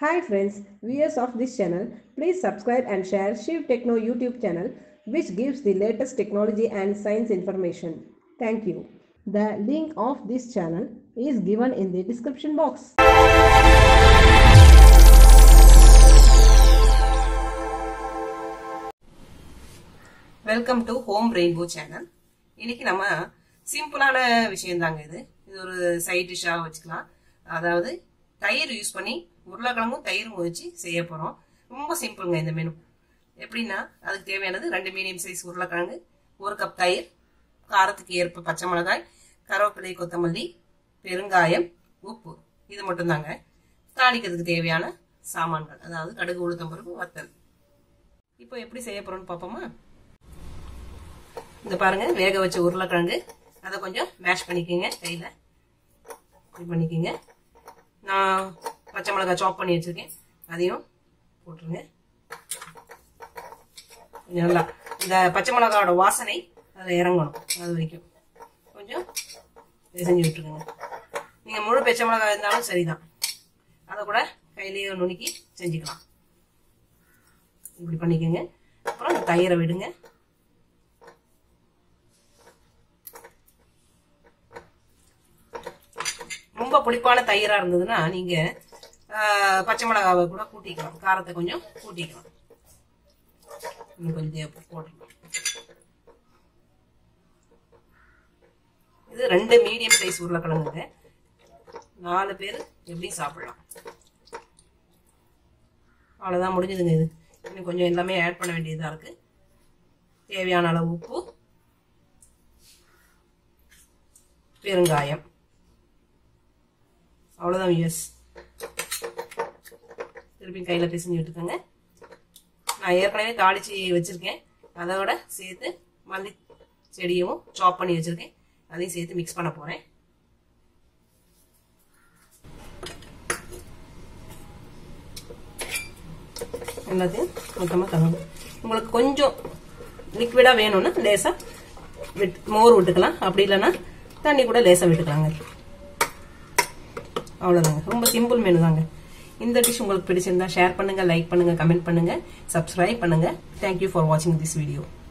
Hi friends, viewers of this channel, please subscribe and share Shiv Techno YouTube channel which gives the latest technology and science information. Thank you. The link of this channel is given in the description box. Welcome to home rainbow channel இன்னைக்கு நம்ம சிம்பிளான விஷயம் தாங்க இது இது ஒரு side டிஷ்ஷாக வச்சுக்கலாம் அதாவது தயிர் யூஸ் பண்ணி உருளைக்கிழங்கும் தயிரும் வச்சு செய்ய போகிறோம் ரொம்ப சிம்பிளுங்க இந்த மெனு எப்படின்னா அதுக்கு தேவையானது ரெண்டு மீடியம் சைஸ் உருளைக்கிழங்கு ஒரு கப் தயிர் காரத்துக்கு ஏற்ப பச்சை மிளகாய் கருவேப்பிலை கொத்தமல்லி பெருங்காயம் உப்பு இது மட்டும்தாங்க தாளிக்கிறதுக்கு தேவையான சாமான்கள் அதாவது கடுகு உளுத்தம் பருப்பு வத்தல் இப்போ எப்படி செய்ய போறோம்னு பார்ப்போமா இந்த பாருங்க வேக வச்ச உருளைக்கிழங்கு அதை கொஞ்சம் மேஷ் பண்ணிக்கோங்க கையில் இப்படி பண்ணிக்கோங்க நான் பச்சை மிளகாய் சாப் பண்ணி வச்சிருக்கேன் அதையும் போட்டுருங்க கொஞ்சம் நல்லா இந்த பச்சை மிளகாவோட வாசனை அதில் இறங்கணும் அது வரைக்கும் கொஞ்சம் இது செஞ்சு விட்டுருங்க நீங்கள் முழு பச்சை மிளகாய் இருந்தாலும் சரிதான் அதை கூட கையிலேயே நுணுக்கி செஞ்சுக்கலாம் இப்படி பண்ணிக்கோங்க அப்புறம் இந்த தயிரை விடுங்க ரொம்ப புளிப்பான தயிரா இருந்ததுன்னா நீங்க பச்சை மிளகாவை கூட கூட்டிக்கலாம் காரத்தை கொஞ்சம் கூட்டிக்கலாம் இன்னும் கொஞ்சம் தேவை போட்டுக்கலாம் இது ரெண்டு மீடியம் சைஸ் உருளைக்கிழங்குங்க நாலு பேர் எப்படி சாப்பிடலாம் அவ்வளோதான் முடிஞ்சதுங்க இது இன்னும் கொஞ்சம் எல்லாமே ஆட் பண்ண வேண்டியதாக இருக்கு தேவையான அளவு உப்பு பெருங்காயம் அவ்வளோதான் யூஎஸ் திருப்பி கையில் பிசைஞ்சு விட்டுக்கோங்க நான் ஏற்கனவே தாளிச்சு வச்சுருக்கேன் அதோட சேர்த்து மல்லி செடியும் சாப் பண்ணி வச்சுருக்கேன் அதையும் சேர்த்து மிக்ஸ் பண்ண போகிறேன் எல்லாத்தையும் மொத்தமாக கலந்து உங்களுக்கு கொஞ்சம் லிக்விடாக வேணும்னா லேசாக விட் மோர் விட்டுக்கலாம் அப்படி இல்லைன்னா தண்ணி கூட லேசாக விட்டுக்கலாங்க அவ்வளோதாங்க ரொம்ப சிம்பிள் மெனு தாங்க இந்த டிஷ் உங்களுக்கு பிடிச்சிருந்தா ஷேர் பண்ணுங்க லைக் பண்ணுங்க கமெண்ட் பண்ணுங்க சப்ஸ்கிரைப் பண்ணுங்க தேங்க்யூ ஃபார் வாட்சிங் திஸ் வீடியோ